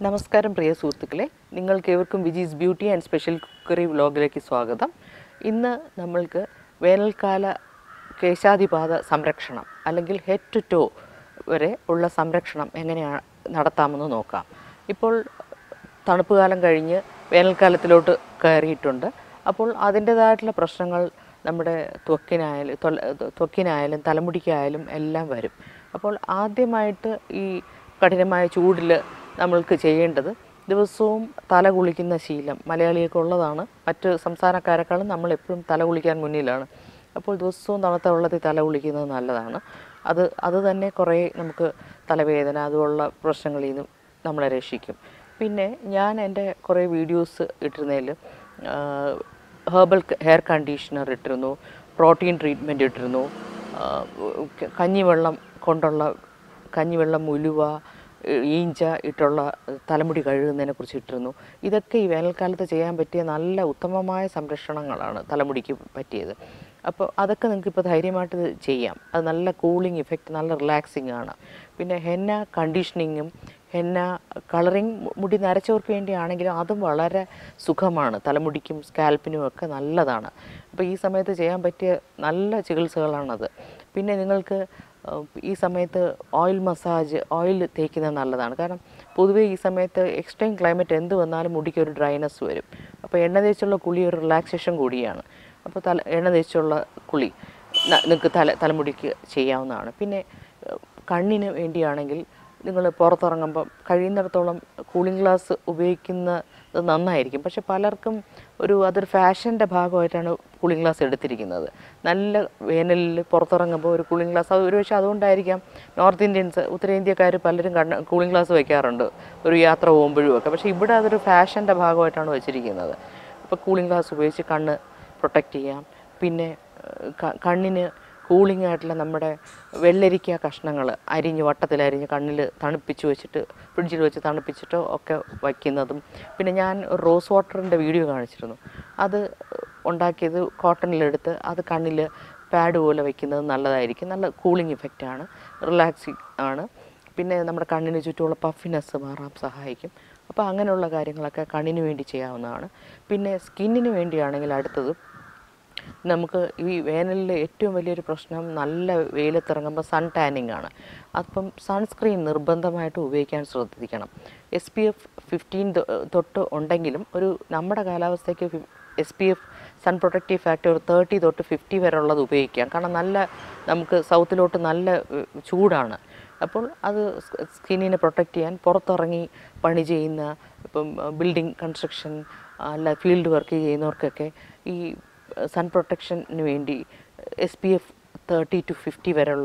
നമസ്കാരം പ്രിയ സുഹൃത്തുക്കളെ നിങ്ങൾക്ക് ഏവർക്കും Viji's beauty and special cookery വ്ലോഗിലേക്ക് സ്വാഗതം ഇന്ന് നമ്മൾക്ക് വേനൽക്കാല കേശാതിപാത സംരക്ഷണം അല്ലെങ്കിൽ ഹെഡ് ടു ടോ വരെ ഉള്ള സംരക്ഷണം എങ്ങനെയാണ് നടത്താമെന്ന് നോക്കാം ഇപ്പോൾ തണുപ്പ് കാലം കഴിഞ്ഞ് വേനൽക്കാലത്തിലോട്ട് കയറിയിട്ടുണ്ട് അപ്പോൾ അതിൻ്റേതായിട്ടുള്ള പ്രശ്നങ്ങൾ നമ്മുടെ ത്വക്കിനായാലും തൊല- ത്വക്കിനായാലും തലമുടിക്കായാലും എല്ലാം വരും അപ്പോൾ ആദ്യമായിട്ട് ഈ കഠിനമായ ചൂടിൽ നമ്മൾക്ക് ചെയ്യേണ്ടത് ദിവസവും തല കുളിക്കുന്ന ശീലം മലയാളിയൊക്കെ ഉള്ളതാണ് മറ്റ് സംസ്ഥാനക്കാരെക്കാളും നമ്മൾ എപ്പോഴും തല കുളിക്കാൻ മുന്നിലാണ് അപ്പോൾ ദിവസവും തണുത്ത വെള്ളത്തിൽ തല കുളിക്കുന്നത് നല്ലതാണ് അത് അത് തന്നെ കുറേ നമുക്ക് തലവേദന അതുപോലുള്ള പ്രശ്നങ്ങളിൽ നിന്ന് നമ്മളെ രക്ഷിക്കും പിന്നെ ഞാൻ എൻ്റെ കുറേ വീഡിയോസ് ഇട്ടിരുന്നതിൽ ഹെർബൽ ഹെയർ കണ്ടീഷണർ ഇട്ടിരുന്നു പ്രോട്ടീൻ ട്രീറ്റ്മെൻറ്റ് ഇട്ടിരുന്നു ആ, ക- കഞ്ഞിവെള്ളം കൊണ്ടുള്ള കഞ്ഞിവെള്ളം ഉലുവ ഏ- ഈഞ്ച ഇട്ടുള്ള തലമുടി കഴുകുന്നതിനെ കുറിച്ച് ഇട്ടിരുന്നു ഇതൊക്കെ ഈ വേനൽക്കാലത്ത് ചെയ്യാൻ പറ്റിയ നല്ല ഉത്തമമായ സംരക്ഷണങ്ങളാണ് തലമുടിക്ക് പറ്റിയത് അപ്പോൾ അതൊക്കെ നിങ്ങൾക്ക് ഇപ്പോൾ ധൈര്യമായിട്ട് ഇത് ചെയ്യാം അത് നല്ല കൂളിംഗ് ഇഫക്റ്റ് നല്ല റിലാക്സിങ് ആണ് പിന്നെ ഹെന്ന കണ്ടീഷനിങ്ങും ഹെന്ന കളറിങ് മുടി നരച്ചവർക്ക് വേണ്ടിയാണെങ്കിലും അതും വളരെ സുഖമാണ് തലമുടിക്കും സ്കാൽപ്പിനും ഒക്കെ നല്ലതാണ് അപ്പോൾ ഈ സമയത്ത് ചെയ്യാൻ പറ്റിയ നല്ല ചികിത്സകളാണത് പിന്നെ നിങ്ങൾക്ക് ഏഹ്, ഈ സമയത്ത് ഓയിൽ മസാജ് ഓയിൽ തേക്കുന്നത് നല്ലതാണ് കാരണം പൊതുവേ ഈ സമയത്ത് എക്സ്ട്രീം ക്ലൈമറ്റ് എന്ത് വന്നാലും മുടിക്ക് ഒരു ഡ്രൈനസ് വരും അപ്പോൾ എണ്ണ തേച്ചുള്ള കുളി ഒരു റിലാക്സേഷൻ കൂടിയാണ് അപ്പോൾ തല എണ്ണ തേച്ചുള്ള കുളി നിങ്ങൾക്ക് തല തലമുടിക്ക് ചെയ്യാവുന്നതാണ് പിന്നെ ഏഹ്, കണ്ണിന് വേണ്ടിയാണെങ്കിൽ നിങ്ങൾ പുറത്തിറങ്ങുമ്പം കഴിയുന്നിടത്തോളം കൂളിംഗ് ഗ്ലാസ് ഉപയോഗിക്കുന്നത് നന്നായിരിക്കും പക്ഷെ പലർക്കും ഒരു അതൊരു ഫാഷൻ്റെ ഭാഗമായിട്ടാണ് കൂളിംഗ് ഗ്ലാസ് എടുത്തിരിക്കുന്നത് നല്ല വേനലിൽ പുറത്തിറങ്ങുമ്പോൾ ഒരു കൂളിംഗ് ഗ്ലാസ് അത് ഒരുപക്ഷെ അതുകൊണ്ടായിരിക്കാം നോർത്ത് ഇന്ത്യൻസ് ഉത്തരേന്ത്യക്കാർ പലരും കണ്ണ് കൂളിംഗ് ഗ്ലാസ് വയ്ക്കാറുണ്ട് ഒരു യാത്ര പോകുമ്പോഴും ഒക്കെ പക്ഷേ ഇവിടെ അതൊരു ഫാഷൻ്റെ ഭാഗമായിട്ടാണ് വെച്ചിരിക്കുന്നത് അപ്പോൾ കൂളിംഗ് ഗ്ലാസ് ഉപയോഗിച്ച് കണ്ണ് പ്രൊട്ടക്റ്റ് ചെയ്യാം പിന്നെ ഏഹ്, ക- കണ്ണിന് കൂളിംഗ് ആയിട്ടുള്ള നമ്മുടെ വെള്ളരിക്ക കഷ്ണങ്ങൾ അരിഞ്ഞ് വട്ടത്തിൽ അരിഞ്ഞ് കണ്ണിൽ തണുപ്പിച്ച് വെച്ചിട്ട് ഫ്രിഡ്ജിൽ വെച്ച് തണുപ്പിച്ചിട്ടോ ഒക്കെ വയ്ക്കുന്നതും പിന്നെ ഞാൻ ഒരു റോസ് വാട്ടറിൻ്റെ വീഡിയോ കാണിച്ചിരുന്നു അത് ഉണ്ടാക്കിയത് കോട്ടണിലെടുത്ത് അത് കണ്ണിൽ പാഡ് പോലെ വയ്ക്കുന്നത് നല്ലതായിരിക്കും നല്ല കൂളിംഗ് ഇഫക്റ്റാണ് റിലാക്സിങ് ആണ് പിന്നെ നമ്മുടെ കണ്ണിന് ചുറ്റുമുള്ള പഫിനെസ് മാറാൻ സഹായിക്കും അപ്പോൾ അങ്ങനെയുള്ള കാര്യങ്ങളൊക്കെ കണ്ണിന് വേണ്ടി ചെയ്യാവുന്നതാണ് പിന്നെ സ്കിന്നിന് വേണ്ടിയാണെങ്കിൽ അടുത്തത് നമുക്ക് ഈ വേനലിൽ ഏറ്റവും വലിയൊരു പ്രശ്നം നല്ല വെയിലത്തിറങ്ങുമ്പോൾ സൺ ടാനിങ് ആണ് അപ്പം സൺസ്ക്രീൻ നിർബന്ധമായിട്ട് ഉപയോഗിക്കാൻ ശ്രദ്ധിക്കണം എസ് പി എഫ് ഫിഫ്റ്റീൻ തൊട്ട് ഉണ്ടെങ്കിലും ഒരു നമ്മുടെ കാലാവസ്ഥയ്ക്ക് S P F sun protective factor ഒരു തേർട്ടി തൊട്ട് ഫിഫ്റ്റി വരെ ഉള്ളത് ഉപയോഗിക്കാം കാരണം നല്ല നമുക്ക് സൗത്തിലോട്ട് നല്ല ഏഹ്, ചൂടാണ് അപ്പോൾ അത് സ് സ്കിന്നിനെ പ്രൊട്ടക്റ്റ് ചെയ്യാൻ പുറത്തിറങ്ങി പണി ചെയ്യുന്ന ഇപ്പം ബിൽഡിംഗ് കൺസ്ട്രക്ഷൻ അല്ല ഫീൽഡ് വർക്ക് ചെയ്യുന്നവർക്കൊക്കെ ഈ സൺ പ്രൊട്ടക്ഷന് വേണ്ടി S P F thirty to fifty വരെയുള്ള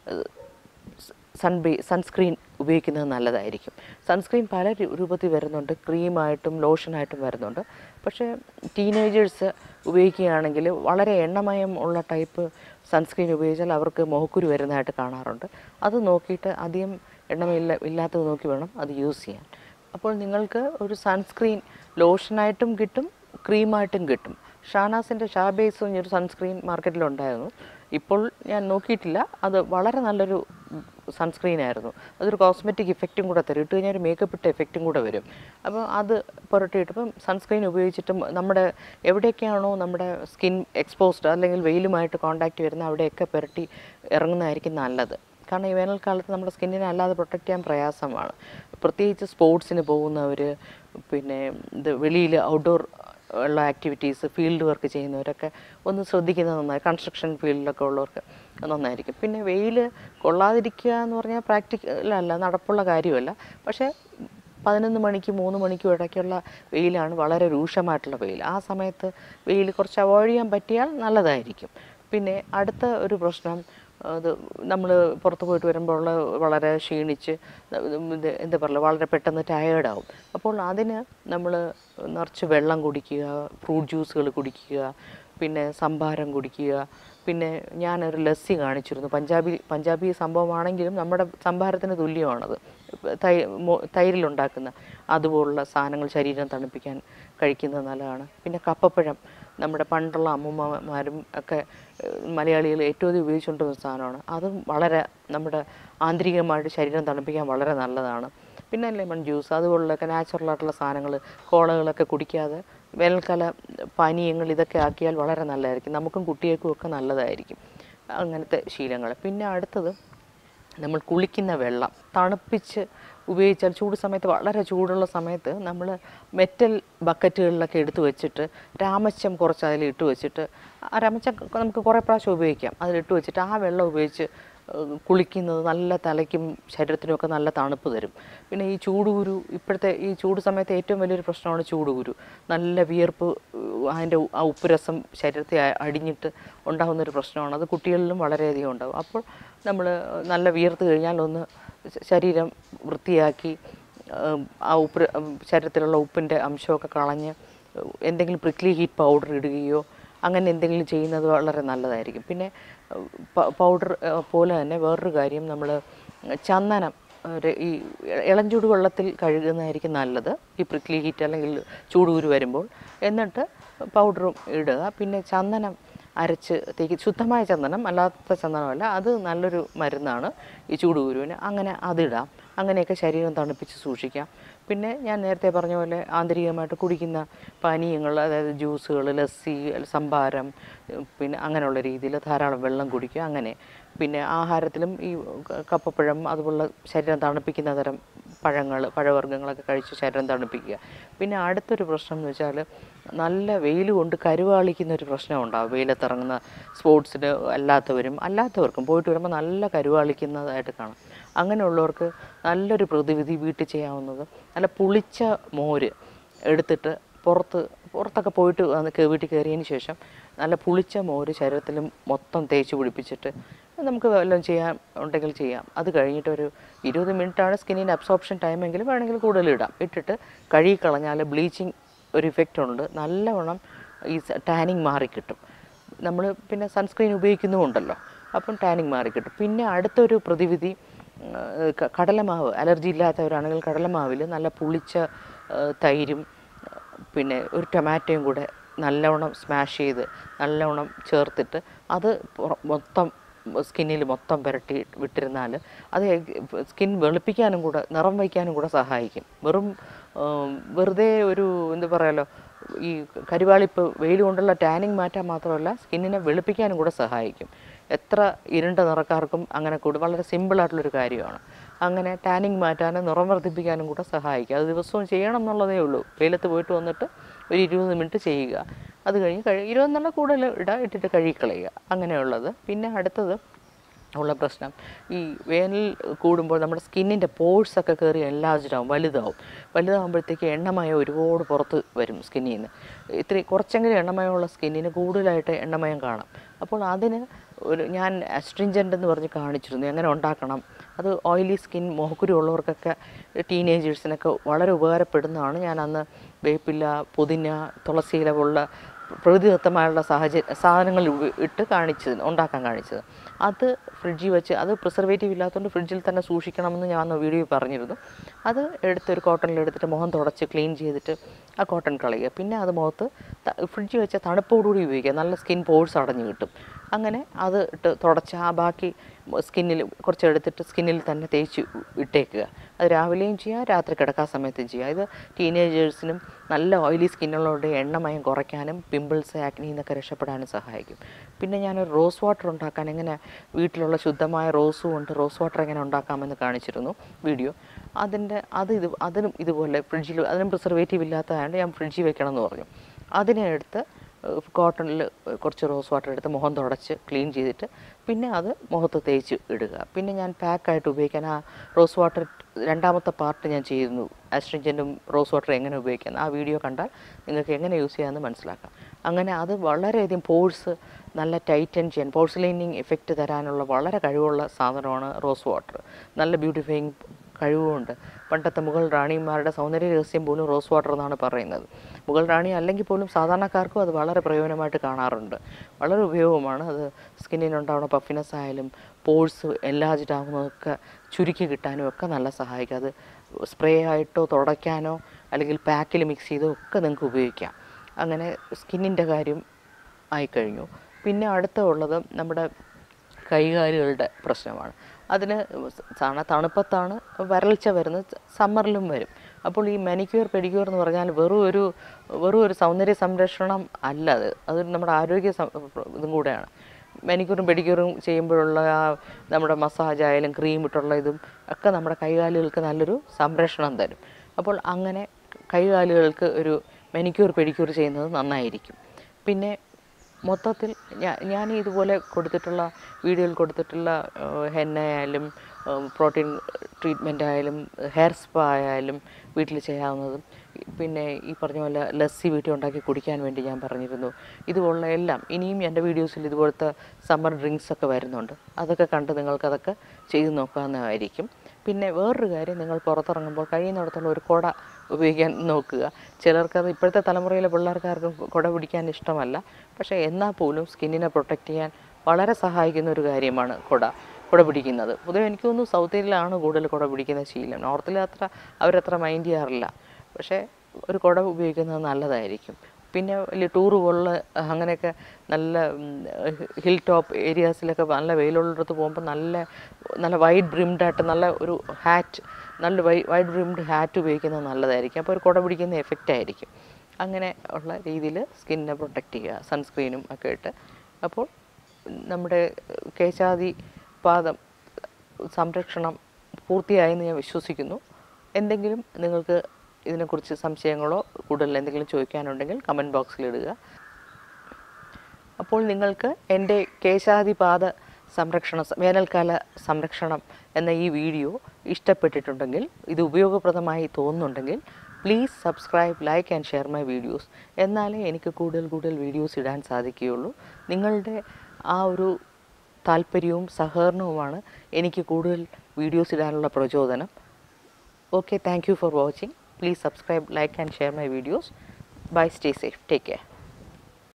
സൺ ബേ സൺസ്ക്രീൻ ഉപയോഗിക്കുന്നത് നല്ലതായിരിക്കും സൺസ്ക്രീൻ പല രു- രൂപത്തിൽ വരുന്നുണ്ട് ക്രീമായിട്ടും ലോഷനായിട്ടും വരുന്നുണ്ട് പക്ഷേ ടീനേജേഴ്സ് ഉപയോഗിക്കുകയാണെങ്കിൽ വളരെ എണ്ണമയം ഉള്ള ടൈപ്പ് സൺസ്ക്രീൻ ഉപയോഗിച്ചാൽ അവർക്ക് മുഖക്കുരു വരുന്നതായിട്ട് കാണാറുണ്ട് അത് നോക്കിയിട്ട് അധികം എണ്ണമില്ല ഇല്ലാത്തത് നോക്കി വേണം അത് യൂസ് ചെയ്യാൻ അപ്പോൾ നിങ്ങൾക്ക് ഒരു സൺസ്ക്രീൻ ലോഷനായിട്ടും കിട്ടും ക്രീമായിട്ടും കിട്ടും ഷാനാസിൻ്റെ ഷാബേസ് ഒരു സൺസ്ക്രീൻ മാർക്കറ്റിലുണ്ടായിരുന്നു ഇപ്പോൾ ഞാൻ നോക്കിയിട്ടില്ല അത് വളരെ നല്ലൊരു സൺസ്ക്രീൻ ആയിരുന്നു അതൊരു കോസ്മെറ്റിക് ഇഫക്റ്റും കൂടെ തരും ഇട്ട് കഴിഞ്ഞാൽ ഒരു മേക്കപ്പ് ഇട്ട എഫക്റ്റും കൂടെ വരും അപ്പോൾ അത് പുരട്ടിയിട്ട് ഇപ്പം സൺസ്ക്രീൻ ഉപയോഗിച്ചിട്ടും നമ്മുടെ എവിടെയൊക്കെയാണോ നമ്മുടെ സ്കിൻ എക്സ്പോസ്ഡ് അല്ലെങ്കിൽ വെയിലുമായിട്ട് കോണ്ടാക്റ്റ് വരുന്ന അവിടെയൊക്കെ പുരട്ടി ഇറങ്ങുന്നതായിരിക്കും നല്ലത് കാരണം ഈ വേനൽക്കാലത്ത് നമ്മുടെ സ്കിന്നിനെ അല്ലാതെ പ്രൊട്ടക്റ്റ് ചെയ്യാൻ പ്രയാസമാണ് പ്രത്യേകിച്ച് സ്പോർട്സിന് പോകുന്നവർ പിന്നെ ഇത് വെളിയിൽ ഔട്ട്ഡോർ ഉള്ള ആക്ടിവിറ്റീസ് ഫീൽഡ് വർക്ക് ചെയ്യുന്നവരൊക്കെ ഒന്ന് ശ്രദ്ധിക്കുന്നത് നന്നായി കൺസ്ട്രക്ഷൻ ഫീൽഡിലൊക്കെ ഉള്ളവർക്ക് നന്നായിരിക്കും പിന്നെ വെയിൽ കൊള്ളാതിരിക്കുക എന്ന് പറഞ്ഞാൽ പ്രാക്ടിക്കലല്ല നടപ്പുള്ള കാര്യമല്ല പക്ഷേ പതിനൊന്ന് മണിക്ക് മൂന്ന് മണിക്കും ഇടയ്ക്കുള്ള വെയിലാണ് വളരെ രൂക്ഷമായിട്ടുള്ള വെയിൽ ആ സമയത്ത് വെയിൽ കുറച്ച് അവോയ്ഡ് ചെയ്യാൻ പറ്റിയാൽ നല്ലതായിരിക്കും പിന്നെ അടുത്ത ഒരു പ്രശ്നം അത് നമ്മൾ പുറത്ത് പോയിട്ട് വരുമ്പോൾ ഉള്ള വളരെ ക്ഷീണിച്ച് ഇത് എന്താ പറയുക വളരെ പെട്ടെന്ന് ടയേർഡാവും അപ്പോൾ അതിന് നമ്മൾ നിറച്ച് വെള്ളം കുടിക്കുക ഫ്രൂട്ട് ജ്യൂസുകൾ കുടിക്കുക പിന്നെ സംഭാരം കുടിക്കുക പിന്നെ ഞാനൊരു ലസ്സി കാണിച്ചിരുന്നു പഞ്ചാബി പഞ്ചാബി സംഭവമാണെങ്കിലും നമ്മുടെ സംഭാരത്തിന് തുല്യമാണത് തൈ മോ- തൈരിലുണ്ടാക്കുന്ന അതുപോലുള്ള സാധനങ്ങൾ ശരീരം തണുപ്പിക്കാൻ കഴിക്കുന്നത് നല്ലതാണ് പിന്നെ കപ്പപ്പഴം നമ്മുടെ പണ്ടുള്ള അമ്മൂമ്മമാരും ഒക്കെ മലയാളികൾ ഏറ്റവും അധികം ഉപയോഗിച്ചുകൊണ്ടിരുന്ന സാധനമാണ് അതും വളരെ നമ്മുടെ ആന്തരികമായിട്ട് ശരീരം തണുപ്പിക്കാൻ വളരെ നല്ലതാണ് പിന്നെ ലെമൺ ജ്യൂസ് അതുപോലുള്ളൊക്കെ നാച്ചുറൽ ആയിട്ടുള്ള സാധനങ്ങൾ കോളകളൊക്കെ കുടിക്കാതെ വേനൽക്കാല പാനീയങ്ങൾ ഇതൊക്കെ ആക്കിയാൽ വളരെ നല്ലതായിരിക്കും നമുക്കും കുട്ടികൾക്കും ഒക്കെ നല്ലതായിരിക്കും അങ്ങനത്തെ ശീലങ്ങൾ പിന്നെ അടുത്തത് നമ്മൾ കുളിക്കുന്ന വെള്ളം തണുപ്പിച്ച് ഉപയോഗിച്ചാൽ ചൂട് സമയത്ത് വളരെ ചൂടുള്ള സമയത്ത് നമ്മൾ മെറ്റൽ ബക്കറ്റുകളിലൊക്കെ എടുത്ത് വെച്ചിട്ട് രാമച്ചം കുറച്ച് അതിൽ ഇട്ട് വെച്ചിട്ട് ആ രാമച്ചം നമുക്ക് കുറേ പ്രാവശ്യം ഉപയോഗിക്കാം അതിലിട്ട് വെച്ചിട്ട് ആ വെള്ളം ഉപയോഗിച്ച് ഏഹ്, കുളിക്കുന്നത് നല്ല തലയ്ക്കും ശരീരത്തിനുമൊക്കെ നല്ല തണുപ്പ് തരും പിന്നെ ഈ ചൂടുകുരു ഇപ്പോഴത്തെ ഈ ചൂട് സമയത്ത് ഏറ്റവും വലിയൊരു പ്രശ്നമാണ് ചൂടുകുരു നല്ല വിയർപ്പ് ഏഹ്, അതിൻ്റെ ഉ- ആ ഉപ്പുരസം ശരീരത്തെ അ- അടിഞ്ഞിട്ട് ഉണ്ടാകുന്നൊരു പ്രശ്നമാണ് അത് കുട്ടികളിലും വളരെയധികം ഉണ്ടാകും അപ്പോൾ നമ്മൾ നല്ല വിയർത്ത് കഴിഞ്ഞാൽ ഒന്ന് ശ- ശരീരം വൃത്തിയാക്കി ഏം, ആ ഉപ്പ് ഉം, ശരീരത്തിലുള്ള ഉപ്പിൻ്റെ അംശമൊക്കെ കളഞ്ഞ് എന്തെങ്കിലും പ്രിക്ലി ഹീറ്റ് പൗഡർ ഇടുകയോ അങ്ങനെ എന്തെങ്കിലും ചെയ്യുന്നത് വളരെ നല്ലതായിരിക്കും പിന്നെ പൗഡർ പോലെ തന്നെ വേറൊരു കാര്യം നമ്മൾ ചന്ദനം ഒരു ഈ ഇളം ചൂട് വെള്ളത്തിൽ കഴുകുന്നതായിരിക്കും നല്ലത് ഈ പ്രിക്ലി ഹീറ്റ് അല്ലെങ്കിൽ ചൂടുകുരു വരുമ്പോൾ എന്നിട്ട് പൗഡറും ഇടുക പിന്നെ ചന്ദനം അരച്ച് തേക്ക് ശുദ്ധമായ ചന്ദനം അല്ലാത്ത ചന്ദനമല്ല അത് നല്ലൊരു മരുന്നാണ് ഈ ചൂടുകുരുവിന് അങ്ങനെ അതിടാം അങ്ങനെയൊക്കെ ശരീരം തണുപ്പിച്ച് സൂക്ഷിക്കാം പിന്നെ ഞാൻ നേരത്തെ പറഞ്ഞ പോലെ ആന്തരികമായിട്ട് കുടിക്കുന്ന പാനീയങ്ങൾ അതായത് ജ്യൂസുകൾ ലസ്സി സംഭാരം ഉം, പിന്നെ അങ്ങനെയുള്ള രീതിയിൽ ധാരാളം വെള്ളം കുടിക്കുക അങ്ങനെ പിന്നെ ആഹാരത്തിലും ഈ ക- കപ്പപ്പഴം അതുപോലുള്ള ശരീരം തണുപ്പിക്കുന്ന തരം പഴങ്ങൾ പഴവർഗ്ഗങ്ങളൊക്കെ കഴിച്ച് ശരീരം തണുപ്പിക്കുക പിന്നെ അടുത്തൊരു പ്രശ്നം എന്ന് വെച്ചാൽ നല്ല വെയിൽ കൊണ്ട് കരുവാളിക്കുന്ന ഒരു പ്രശ്നം ഉണ്ടാവും വെയിലത്തിറങ്ങുന്ന സ്പോർട്സിന് അല്ലാത്തവരും അല്ലാത്തവർക്കും പോയിട്ട് വരുമ്പോൾ നല്ല കരുവാളിക്കുന്നതായിട്ട് കാണാം അങ്ങനെയുള്ളവർക്ക് നല്ലൊരു പ്രതിവിധി വീട്ടിൽ ചെയ്യാവുന്നത് നല്ല പുളിച്ച മോര് എടുത്തിട്ട് പുറത്ത് പുറത്തൊക്കെ പോയിട്ട് വന്ന് കേ- വീട്ടിൽ കയറിയതിന് ശേഷം നല്ല പുളിച്ച മോര് ശരീരത്തിൽ മൊത്തം തേച്ച് പിടിപ്പിച്ചിട്ട് നമുക്ക് വല്ലതും ചെയ്യാൻ ഉണ്ടെങ്കിൽ ചെയ്യാം അത് കഴിഞ്ഞിട്ട് ഒരു ഇരുപത് മിനിറ്റാണ് സ്കിന്നിൻ്റെ അബ്സോർപ്ഷൻ ടൈമെങ്കിൽ വേണമെങ്കിൽ കൂടുതൽ ഇടാം ഇട്ടിട്ട് കഴുകി കളഞ്ഞാൽ ബ്ലീച്ചിങ് ഒരു ഇഫക്റ്റ് ഉണ്ട് നല്ലവണ്ണം ഈ ടാനിങ് മാറിക്കിട്ടും നമ്മൾ പിന്നെ സൺസ്ക്രീൻ ഉപയോഗിക്കുന്നുമുണ്ടല്ലോ അപ്പം ടാനിങ് മാറിക്കിട്ടും പിന്നെ അടുത്തൊരു പ്രതിവിധി ഉം, ക- കടലമാവ് അലർജി ഇല്ലാത്തവരാണെങ്കിൽ കടലമാവിൽ നല്ല പുളിച്ച ആ, തൈരും ആ, പിന്നെ ഒരു ടൊമാറ്റോയും കൂടെ നല്ലവണ്ണം സ്മാഷ് ചെയ്ത് നല്ലവണ്ണം ചേർത്തിട്ട് അത് പുറ- മൊത്തം സ്കിന്നിൽ മൊത്തം പുരട്ടി വിട്ടിരുന്നാൽ അത് സ്കിൻ വെളുപ്പിക്കാനും കൂടെ നിറം വയ്ക്കാനും കൂടെ സഹായിക്കും വെറും ഉം, വെറുതെ ഒരു എന്താ പറയാലോ ഈ കരുവാളിപ്പ് വെയിൽ കൊണ്ടുള്ള ടാനിങ് മാറ്റാൻ മാത്രമല്ല സ്കിന്നിനെ വെളുപ്പിക്കാനും കൂടെ സഹായിക്കും എത്ര ഇരുണ്ട നിറക്കാർക്കും അങ്ങനെ കൂടി വളരെ സിമ്പിളായിട്ടുള്ളൊരു കാര്യമാണ് അങ്ങനെ ടാനിങ് മാറ്റാനും നിറം വർദ്ധിപ്പിക്കാനും കൂടെ സഹായിക്കും അത് ദിവസവും ചെയ്യണം എന്നുള്ളതേ ഉള്ളൂ വെയിലത്ത് പോയിട്ട് വന്നിട്ട് ഒരു ഇരുപത് മിനിറ്റ് ചെയ്യുക അത് കഴിഞ്ഞ് കഴി ഇരുപതെന്നുള്ള കൂടുതൽ ഇടുക ഇട്ടിട്ട് കഴുകിക്കളയുക അങ്ങനെയുള്ളത് പിന്നെ അടുത്തത് ഉള്ള പ്രശ്നം ഈ വേനൽ കൂടുമ്പോൾ നമ്മുടെ സ്കിന്നിൻ്റെ പോഴ്സൊക്കെ കയറി enlarged ആവും വലുതാവും വലുതാകുമ്പോഴത്തേക്ക് എണ്ണമയം ഒരുപാട് പുറത്ത് വരും സ്കിന്നിൽ നിന്ന് ഇത്തിരി കുറച്ചെങ്കിലും എണ്ണമയമുള്ള സ്കിന്നിന് കൂടുതലായിട്ട് എണ്ണമയം കാണാം അപ്പോൾ അതിന് ഒരു ഞാൻ അസ്ട്രിഞ്ചൻ്റ് എന്ന് പറഞ്ഞ് കാണിച്ചിരുന്നു എങ്ങനെ ഉണ്ടാക്കണം അത് ഓയിലി സ്കിൻ മുഖക്കുരു ഉള്ളവർക്കൊക്കെ ടീനേജേഴ്സിനൊക്കെ വളരെ ഉപകാരപ്പെടുന്നതാണ് ഞാൻ അന്ന് വേപ്പില പുതിന തുളസിയില പോലുള്ള പ്രകൃതിദത്തമായുള്ള സാഹചര്യ സാധനങ്ങൾ ഉപ- ഇട്ട് കാണിച്ചത് ഉണ്ടാക്കാൻ കാണിച്ചത് അത് ഫ്രിഡ്ജിൽ വെച്ച് അത് പ്രിസർവേറ്റീവ് ഇല്ലാത്തതുകൊണ്ട് ഫ്രിഡ്ജിൽ തന്നെ സൂക്ഷിക്കണമെന്ന് ഞാൻ അന്ന് വീഡിയോ പറഞ്ഞിരുന്നു അത് എടുത്തൊരു കോട്ടണിൽ എടുത്തിട്ട് മുഖം തുടച്ച് ക്ലീൻ ചെയ്തിട്ട് ആ കോട്ടൺ കളയുക പിന്നെ അത് മുഖത്ത് ത- ഫ്രിഡ്ജിൽ വെച്ച തണുപ്പോടുകൂടി ഉപയോഗിക്കുക നല്ല സ്കിൻ പോഴ്സ് അടഞ്ഞു കിട്ടും അങ്ങനെ അത് ഇട്ട് തുടച്ച് ആ ബാക്കി സ്കിന്നിൽ കുറച്ച് എടുത്തിട്ട് സ്കിന്നിൽ തന്നെ തേച്ച് ഇട്ടേക്കുക അത് രാവിലെയും ചെയ്യാം രാത്രി കിടക്കാൻ സമയത്തും ചെയ്യാം ഇത് ടീനേജേഴ്സിനും നല്ല ഓയിലി സ്കിന്നുള്ളവരുടെ എണ്ണമയം കുറയ്ക്കാനും പിമ്പിൾസ് ആക്നി എന്നൊക്കെ രക്ഷപ്പെടാനും സഹായിക്കും പിന്നെ ഞാനൊരു റോസ് വാട്ടർ ഉണ്ടാക്കാൻ എങ്ങനെ വീട്ടിലുള്ള ശുദ്ധമായ റോസ് കൊണ്ട് റോസ് വാട്ടർ എങ്ങനെ ഉണ്ടാക്കാമെന്ന് കാണിച്ചിരുന്നു വീഡിയോ അതിൻ്റെ അത് ഇത് അതിനും ഇതുപോലെ ഫ്രിഡ്ജിൽ അതിനും പ്രിസർവേറ്റീവ് ഇല്ലാത്തതായതുകൊണ്ട് ഞാൻ ഫ്രിഡ്ജിൽ വെക്കണം എന്ന് പറഞ്ഞു അതിനെ എടുത്ത് കോട്ടണിൽ കുറച്ച് റോസ് വാട്ടർ എടുത്ത് മുഖം തുടച്ച് ക്ലീൻ ചെയ്തിട്ട് പിന്നെ അത് മുഖത്ത് തേച്ച് ഇടുക പിന്നെ ഞാൻ പാക്കായിട്ട് ഉപയോഗിക്കാൻ ആ റോസ് വാട്ടർ രണ്ടാമത്തെ പാർട്ട് ഞാൻ ചെയ്യുന്നു ആസ്ട്രിഞ്ചൻറ്റും റോസ് വാട്ടർ എങ്ങനെ ഉപയോഗിക്കാൻ ആ വീഡിയോ കണ്ടാൽ നിങ്ങൾക്ക് എങ്ങനെ യൂസ് ചെയ്യാമെന്ന് മനസ്സിലാക്കാം അങ്ങനെ അത് വളരെയധികം പോഴ്സ് നല്ല ടൈറ്റൻ ചെയ്യാൻ പോഴ്സിലൈനിങ് എഫക്റ്റ് തരാനുള്ള വളരെ കഴിവുള്ള സാധനമാണ് റോസ് വാട്ടർ നല്ല ബ്യൂട്ടിഫൈങ് കഴിവുമുണ്ട് പണ്ടത്തെ മുഗൾ റാണിമാരുടെ സൗന്ദര്യ രഹസ്യം പോലും റോസ് വാട്ടർ എന്നാണ് പറയുന്നത് മുഗൾ റാണി അല്ലെങ്കിൽ പോലും സാധാരണക്കാർക്കും അത് വളരെ പ്രയോജനമായിട്ട് കാണാറുണ്ട് വളരെ ഉപയോഗമാണ് അത് സ്കിന്നിനുണ്ടാവുന്ന പഫിനെസ് ആയാലും പോഴ്സ് എൻലാർജ്ഡ് ആകുന്നതൊക്കെ ചുരുക്കി കിട്ടാനും ഒക്കെ നല്ല സഹായിക്കും അത് സ്പ്രേ ആയിട്ടോ തുടയ്ക്കാനോ അല്ലെങ്കിൽ പാക്കിൽ മിക്സ് ചെയ്തോ ഒക്കെ നിങ്ങൾക്ക് ഉപയോഗിക്കാം അങ്ങനെ സ്കിന്നിൻ്റെ കാര്യം ആയിക്കഴിഞ്ഞു പിന്നെ അടുത്ത ഉള്ളത് നമ്മുടെ കൈകാലുകളുടെ പ്രശ്നമാണ് അതിന് സാധാരണ തണുപ്പത്താണ് വരൾച്ച വരുന്നത് സമ്മറിലും വരും അപ്പോൾ ഈ മാനിക്യൂർ പെഡിക്യൂർ എന്ന് പറഞ്ഞാൽ വെറും ഒരു വെറും ഒരു സൗന്ദര്യ സംരക്ഷണം അല്ല അത് അത് നമ്മുടെ ആരോഗ്യ സം- ഇതും കൂടെയാണ് മാനിക്യൂറും പെഡിക്യൂറും ചെയ്യുമ്പോഴുള്ള ആ നമ്മുടെ മസാജ് ആയാലും ക്രീം ഇട്ടുള്ള ഇതും ഒക്കെ നമ്മുടെ കൈകാലുകൾക്ക് നല്ലൊരു സംരക്ഷണം തരും അപ്പോൾ അങ്ങനെ കൈകാലുകൾക്ക് ഒരു മാനിക്യൂർ പെഡിക്യൂർ ചെയ്യുന്നത് നന്നായിരിക്കും പിന്നെ മൊത്തത്തിൽ ഞാൻ ഞാൻ ഇതുപോലെ കൊടുത്തിട്ടുള്ള വീഡിയോയിൽ കൊടുത്തിട്ടുള്ള ഹെന്ന ആയാലും പ്രോട്ടീൻ ട്രീറ്റ്മെൻ്റ് ആയാലും ഹെയർ സ്പാ ആയാലും വീട്ടിൽ ചെയ്യാവുന്നതും പിന്നെ ഈ പറഞ്ഞ പോലെ ലസ്സി വീട്ടിൽ ഉണ്ടാക്കി കുടിക്കാൻ വേണ്ടി ഞാൻ പറഞ്ഞിരുന്നു ഇതുപോലുള്ള എല്ലാം ഇനിയും എൻ്റെ വീഡിയോസിൽ ഇതുപോലത്തെ സമ്മർ ഡ്രിങ്ക്സ് ഒക്കെ വരുന്നുണ്ട് അതൊക്കെ കണ്ട് നിങ്ങൾക്കതൊക്കെ ചെയ്ത് നോക്കാവുന്നതായിരിക്കും പിന്നെ വേറൊരു കാര്യം നിങ്ങൾ പുറത്തിറങ്ങുമ്പോൾ കഴിയുന്നിടത്തോളം ഒരു കുട ഉപയോഗിക്കാൻ നോക്കുക ചിലർക്കത് ഇപ്പോഴത്തെ തലമുറയിലെ പിള്ളേർക്കാർക്കും കുട പിടിക്കാൻ ഇഷ്ടമല്ല പക്ഷേ എന്നാൽ പോലും സ്കിന്നിനെ പ്രൊട്ടക്റ്റ് ചെയ്യാൻ വളരെ സഹായിക്കുന്ന ഒരു കാര്യമാണ് കുട കുട പിടിക്കുന്നത് പൊതുവെ എനിക്ക് തോന്നുന്നു സൗത്ത് ഇന്ത്യയിലാണ് കൂടുതൽ കുട പിടിക്കുന്ന ശീലം നോർത്തിൽ അത്ര അവരത്ര മൈൻഡ് ചെയ്യാറില്ല പക്ഷേ ഒരു കുട ഉപയോഗിക്കുന്നത് നല്ലതായിരിക്കും പിന്നെ വലിയ ടൂറ് പോലുള്ള അങ്ങനെയൊക്കെ നല്ല ഹിൽ ടോപ്പ് ഏരിയാസിലൊക്കെ നല്ല വെയിലുള്ളിടത്ത് പോകുമ്പോൾ നല്ല നല്ല വൈഡ് ബ്രിംഡ് ആയിട്ട് നല്ല ഒരു ഹാറ്റ് നല്ല വൈ വൈഡ് ബ്രിംഡ് ഹാറ്റ് ഉപയോഗിക്കുന്നത് നല്ലതായിരിക്കും അപ്പോൾ ഒരു കുട പിടിക്കുന്ന എഫക്റ്റ് ആയിരിക്കും അങ്ങനെ ഉള്ള രീതിയിൽ സ്കിന്നിനെ പ്രൊട്ടക്റ്റ് ചെയ്യുക സൺസ്ക്രീനും ഒക്കെ ഇട്ട് അപ്പോൾ നമ്മുടെ കേശാദി പാദം സംരക്ഷണം പൂർത്തിയായെന്ന് ഞാൻ വിശ്വസിക്കുന്നു എന്തെങ്കിലും നിങ്ങൾക്ക് ഇതിനെക്കുറിച്ച് സംശയങ്ങളോ കൂടുതൽ എന്തെങ്കിലും ചോദിക്കാനുണ്ടെങ്കിൽ കമൻറ്റ് ബോക്സിൽ ഇടുക അപ്പോൾ നിങ്ങൾക്ക് എൻ്റെ കേശാദിപാത സംരക്ഷണ വേനൽക്കാല സംരക്ഷണം എന്ന ഈ വീഡിയോ ഇഷ്ടപ്പെട്ടിട്ടുണ്ടെങ്കിൽ ഇത് ഉപയോഗപ്രദമായി തോന്നുന്നുണ്ടെങ്കിൽ please subscribe like and share my videos എന്നാലേ എനിക്ക് കൂടുതൽ കൂടുതൽ വീഡിയോസ് ഇടാൻ സാധിക്കുകയുള്ളൂ നിങ്ങളുടെ ആ ഒരു താല്പര്യവും സഹകരണവുമാണ് എനിക്ക് കൂടുതൽ വീഡിയോസ് ഇടാനുള്ള പ്രചോദനം Okay, thank you for watching. Please subscribe, like, and share my videos. Bye, stay safe. Take care.